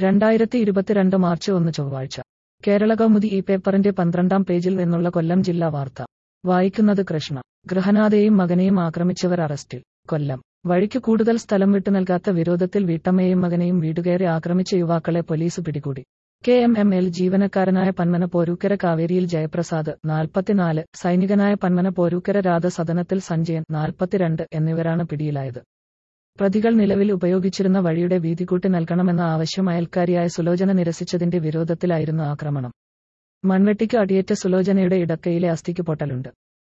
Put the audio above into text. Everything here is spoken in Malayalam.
രണ്ടായിരത്തി ഇരുപത്തിരണ്ട് മാർച്ച് ഒന്ന് ചൊവ്വാഴ്ച കേരള കൗമുദി ഈ പേപ്പറിന്റെ പന്ത്രണ്ടാം പേജിൽ നിന്നുള്ള കൊല്ലം ജില്ലാ വാർത്ത വായിക്കുന്നത് കൃഷ്ണ ഗൃഹനാഥയെയും മകനെയും ആക്രമിച്ചവർ അറസ്റ്റിൽ കൊല്ലം വഴിക്ക് കൂടുതൽ സ്ഥലം വിട്ടു നൽകാത്ത വിരോധത്തിൽ വീട്ടമ്മയെയും മകനെയും വീടുകയറി ആക്രമിച്ച യുവാക്കളെ പോലീസ് പിടികൂടി കെ എം എം എൽ ജീവനക്കാരനായ പന്മന പോരൂക്കര കാവേരിയിൽ ജയപ്രസാദ് നാൽപ്പത്തിനാല് സൈനികനായ പന്മന പോരൂക്കര രാധസദനത്തിൽ സഞ്ജയൻ നാൽപ്പത്തിരണ്ട് എന്നിവരാണ് പിടിയിലായത് പ്രതികൾ നിലവിൽ ഉപയോഗിച്ചിരുന്ന വഴിയുടെ വീതി കൂട്ടി നൽകണമെന്ന ആവശ്യം അയൽക്കാരിയായ സുലോചന നിരസിച്ചതിന്റെ വിരോധത്തിലായിരുന്നു ആക്രമണം മൺവെട്ടിക്ക് അടിയേറ്റ സുലോചനയുടെ ഇടക്കയിലെ അസ്ഥിക്ക് പൊട്ടലുണ്ട്